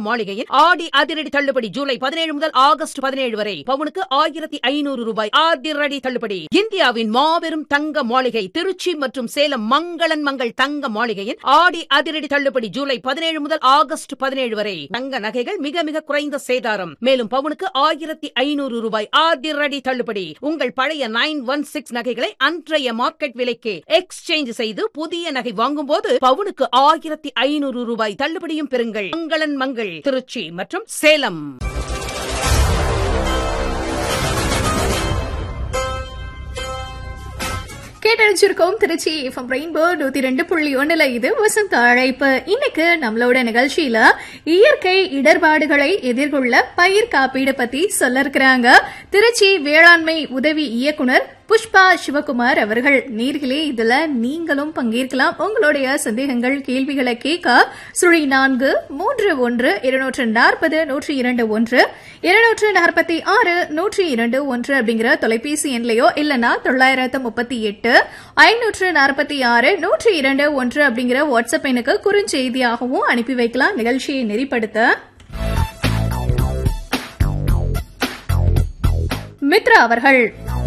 மாளிகையின் ஆடி அதிரடி தள்ளுபடி ஜூலை பதினேழு முதல் ஆகஸ்ட் பதினேழு வரை பவுனுக்கு ஆயிரத்தி ஐநூறு ரூபாய் அதிரடி தள்ளுபடி இந்தியாவின் மாபெரும் தங்க மாளிகை திருச்சி மற்றும் சேலம் மங்களன் மங்கள் தங்க மாளிகையின் ஆடி அதிரடி தள்ளுபடி ஜூலை பதினேழு முதல் ஆகஸ்ட் பதினேழு வரை தங்க நகைகள் மிக மிக குறைந்த சேதாரம் மேலும் பவுனுக்கு ஆயிரத்தி ஐநூறு ரூபாய் அதிரடி தள்ளுபடி உங்கள் பழைய நைன் ஒன் சிக்ஸ் நகைகளை அன்றைய மார்க்கெட் விலைக்கு எக்ஸ்சேஞ்ச் செய்து புதிய நகை வாங்கும்போது பவுனுக்கு ஆயிரத்தி ஐநூறு ரூபாய் தள்ளுபடியும் பெறுங்கள் மங்களன் மங்கள் திருச்சி மற்றும் சேலம் கேட்டழிச்சிருக்கோம் திருச்சி எஃப்எம் ரெயின்போ நூத்தி ரெண்டு புள்ளி ஒண்ணுல இது வசந்த அழைப்பு இன்னைக்கு நம்மளோட நிகழ்ச்சியில இயற்கை இடர்பாடுகளை எதிர்கொள்ள பயிர் காப்பீடு பத்தி சொல்ல இருக்கிறாங்க திருச்சி வேளாண்மை உதவி இயக்குனர் புஷ்பா சிவகுமார் அவர்கள் நேர்களே இதுல நீங்களும் பங்கேற்கலாம் உங்களுடைய சந்தேகங்கள் கேள்விகளை கேட்க சுழி நான்கு மூன்று ஒன்று இருநூற்று நாற்பது நூற்றி இரண்டு ஒன்று இருநூற்று நாற்பத்தி ஆறு நூற்றி இரண்டு ஒன்று அப்படிங்கிற தொலைபேசி எண்லையோ இல்லனா தொள்ளாயிரத்து முப்பத்தி எட்டு ஐநூற்று நாற்பத்தி ஆறு நூற்றி இரண்டு ஒன்று அப்படிங்கிற வாட்ஸ்அப் எண்ணுக்கு குறுஞ்செய்தியாகவும் அனுப்பி வைக்கலாம் நிகழ்ச்சியை நெறிப்படுத்த மித்ரா அவர்கள்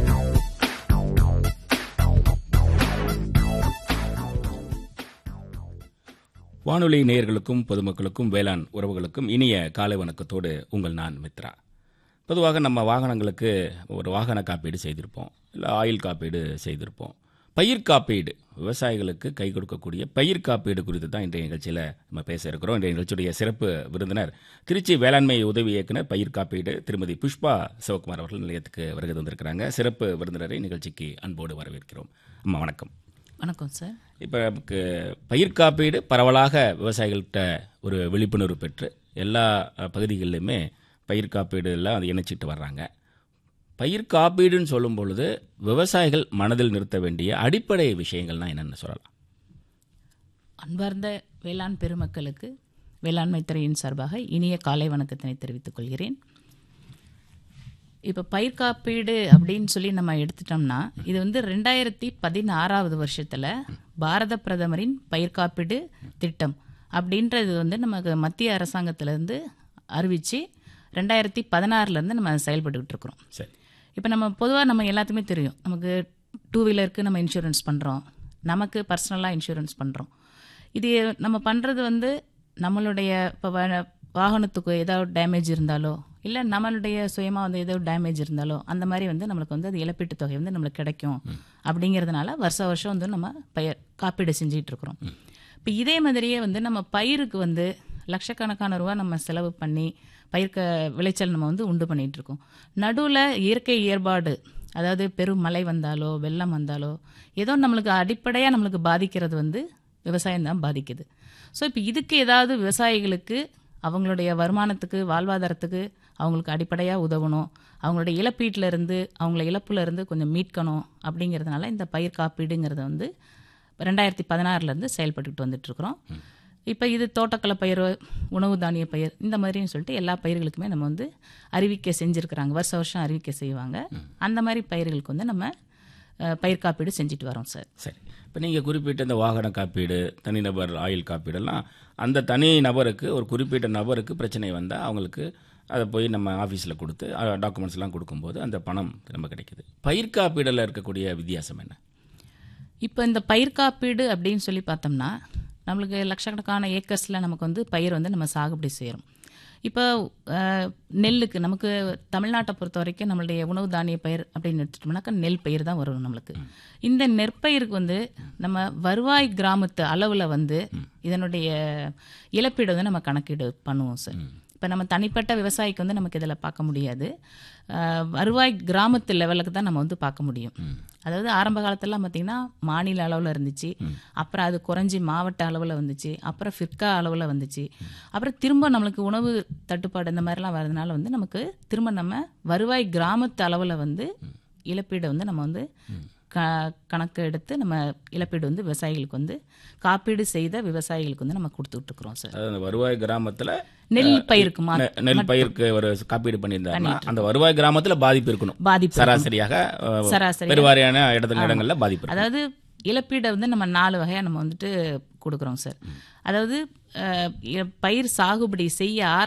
வானொலி நேயர்களுக்கும் பொதுமக்களுக்கும் வேளாண் உறவுகளுக்கும் இனிய காலை வணக்கத்தோடு உங்கள் நான் மித்ரா பொதுவாக நம்ம வாகனங்களுக்கு ஒரு வாகன காப்பீடு செய்திருப்போம் இல்லை ஆயில் காப்பீடு செய்திருப்போம் பயிர் காப்பீடு விவசாயிகளுக்கு கை கொடுக்கக்கூடிய பயிர் காப்பீடு குறித்து தான் இன்றைய நிகழ்ச்சியில் நம்ம பேச இருக்கிறோம் இன்றைய நிகழ்ச்சியுடைய சிறப்பு விருந்தினர் திருச்சி வேளாண்மை உதவி இயக்குனர் பயிர் காப்பீடு திருமதி புஷ்பா சிவகுமார் அவர்கள் நிலையத்துக்கு வருகை தந்திருக்கிறாங்க சிறப்பு விருந்தினரை நிகழ்ச்சிக்கு அன்போடு வரவேற்கிறோம் அம்மா வணக்கம் வணக்கம் சார் இப்போ நமக்கு பயிர் காப்பீடு பரவலாக விவசாயிகள்கிட்ட ஒரு விழிப்புணர்வு பெற்று எல்லா அஹ், பகுதிகளிலுமே பயிர் காப்பீடு எல்லாம் அதை இணைச்சிட்டு வர்றாங்க பயிர் காப்பீடுன்னு சொல்லும் பொழுது விவசாயிகள் மனதில் நிறுத்த வேண்டிய அடிப்படை விஷயங்கள்லாம் என்னென்னு சொல்லலாம் அன்பார்ந்த வேளாண் பெருமக்களுக்கு வேளாண்மை துறையின் சார்பாக இனிய காலை வணக்கத்தினை தெரிவித்துக் கொள்கிறேன் இப்போ பயிர் காப்பீடு அப்படின்னு சொல்லி நம்ம எடுத்துட்டோம்னா இது வந்து ரெண்டாயிரத்தி பதினாறாவது வருஷத்தில் பாரத பிரதமரின் பயிர் காப்பீடு திட்டம் அப்படின்றது வந்து நமக்கு மத்திய அரசாங்கத்திலேருந்து அறிவித்து ரெண்டாயிரத்தி பதினாறுலேருந்து நம்ம செயல்பட்டுக்கிட்டு இருக்கிறோம் சரி இப்போ நம்ம பொதுவாக நம்ம எல்லாத்துக்குமே தெரியும் நமக்கு டூ வீலருக்கு நம்ம இன்சூரன்ஸ் பண்ணுறோம் நமக்கு பர்சனலாக இன்சூரன்ஸ் பண்ணுறோம் இது நம்ம பண்ணுறது வந்து நம்மளுடைய இப்போ வாகனத்துக்கு ஏதாவது டேமேஜ் இருந்தாலோ இல்லை நம்மளுடைய சுயமாக வந்து ஏதோ டேமேஜ் இருந்தாலோ அந்த மாதிரி வந்து நம்மளுக்கு வந்து அது இழப்பீட்டு தொகை வந்து நம்மளுக்கு கிடைக்கும் அப்படிங்கிறதுனால வருஷ வருஷம் வந்து நம்ம பயிர் காப்பீடு செஞ்சிட்டு இருக்கிறோம் இப்போ இதே மாதிரியே வந்து நம்ம பயிருக்கு வந்து லட்சக்கணக்கான ரூபா நம்ம செலவு பண்ணி பயிர்க்க விளைச்சல் நம்ம வந்து உண்டு பண்ணிட்டு இருக்கோம் நடுவில் இயற்கை ஏற்பாடு அதாவது பெரும் மழை வந்தாலோ வெள்ளம் வந்தாலோ ஏதோ நம்மளுக்கு அடிப்படையாக நம்மளுக்கு பாதிக்கிறது வந்து விவசாயம் தான் பாதிக்குது ஸோ இப்போ இதுக்கு ஏதாவது விவசாயிகளுக்கு அவங்களுடைய வருமானத்துக்கு வாழ்வாதாரத்துக்கு அவங்களுக்கு அடிப்படையாக உதவணும் அவங்களுடைய இழப்பீட்டில் இருந்து அவங்கள இழப்புல இருந்து கொஞ்சம் மீட்கணும் அப்படிங்கிறதுனால இந்த பயிர் காப்பீடுங்கிறத வந்து ரெண்டாயிரத்தி பதினாறுலேருந்து செயல்பட்டுக்கிட்டு வந்துட்டு இருக்கிறோம் இப்போ இது தோட்டக்கலை பயிர் உணவு தானிய பயிர் இந்த மாதிரின்னு சொல்லிட்டு எல்லா பயிர்களுக்குமே நம்ம வந்து அறிவிக்கை செஞ்சுருக்கிறாங்க வருஷ வருஷம் அறிவிக்கை செய்வாங்க அந்த மாதிரி பயிர்களுக்கு வந்து நம்ம அஹ், பயிர் காப்பீடு செஞ்சுட்டு வரோம் சார் சரி இப்போ நீங்கள் குறிப்பிட்ட இந்த வாகன காப்பீடு தனிநபர் ஆயில் காப்பீடெல்லாம் அந்த தனி நபருக்கு ஒரு குறிப்பிட்ட நபருக்கு பிரச்சனை வந்தால் அவங்களுக்கு அதை போய் நம்ம ஆஃபீஸில் கொடுத்து டாக்குமெண்ட்ஸ்லாம் கொடுக்கும்போது அந்த பணம் திரும்ப கிடைக்குது பயிர் காப்பீடில் இருக்கக்கூடிய வித்தியாசம் என்ன இப்போ இந்த பயிர் காப்பீடு அப்படின்னு சொல்லி பார்த்தோம்னா நம்மளுக்கு லட்சக்கணக்கான ஏக்கர்ஸில் நமக்கு வந்து பயிர் வந்து நம்ம சாகுபடி செய்கிறோம் இப்போ அஹ், நெல்லுக்கு நமக்கு தமிழ்நாட்டை பொறுத்த வரைக்கும் நம்மளுடைய உணவு தானிய பயிர் அப்படின்னு எடுத்துட்டோம்னாக்கா நெல் பயிர் தான் வரும் நம்மளுக்கு இந்த நெற்பயிருக்கு வந்து நம்ம வருவாய் கிராமத்து அளவில் வந்து இதனுடைய இழப்பீடு வந்து நம்ம கணக்கீடு பண்ணுவோம் சார் இப்போ நம்ம தனிப்பட்ட விவசாயிக்கு வந்து நமக்கு இதில் பார்க்க முடியாது அஹ், வருவாய் கிராமத்து லெவலுக்கு தான் நம்ம வந்து பார்க்க முடியும் அதாவது ஆரம்ப காலத்துலலாம் பார்த்தீங்கன்னா மாநில அளவில் இருந்துச்சு அப்புறம் அது குறைஞ்சி மாவட்ட அளவில் வந்துச்சு அப்புறம் ஃபிர்கா அளவில் வந்துச்சு அப்புறம் திரும்ப நம்மளுக்கு உணவு தட்டுப்பாடு இந்த மாதிரிலாம் வரதுனால வந்து நமக்கு திரும்ப நம்ம வருவாய் கிராமத்து அளவில் வந்து இழப்பீடை வந்து நம்ம வந்து க கணக்கு எடுத்து நம்ம இழப்பீடு வந்து விவசாயிகளுக்கு வந்து காப்பீடு செய்த விவசாயிகளுக்கு வந்து நம்ம கொடுத்துட்டு இருக்கிறோம் சார் அதாவது அந்த வருவாய் கிராமத்தில் நெல் பயிருக்கு மா நெல் பயிருக்கு ஒரு காப்பீடு பண்ணியிருந்தாங்கன்னா அந்த வருவாய் கிராமத்தில் பாதிப்பு இருக்கணும் பாதிப்பு இருக்கும். சராசரியாக அஹ், சராசரியா. பெருவாரியான இடத்துல இடங்கள்ல பாதிப்பு இருக்கும். அதாவது இழப்பீடை வந்து நம்ம நாலு வகையாக நம்ம வந்துட்டு கொடுக்குறோம் சார் அதாவது அஹ், பயிர் சாகுபடி செய்ய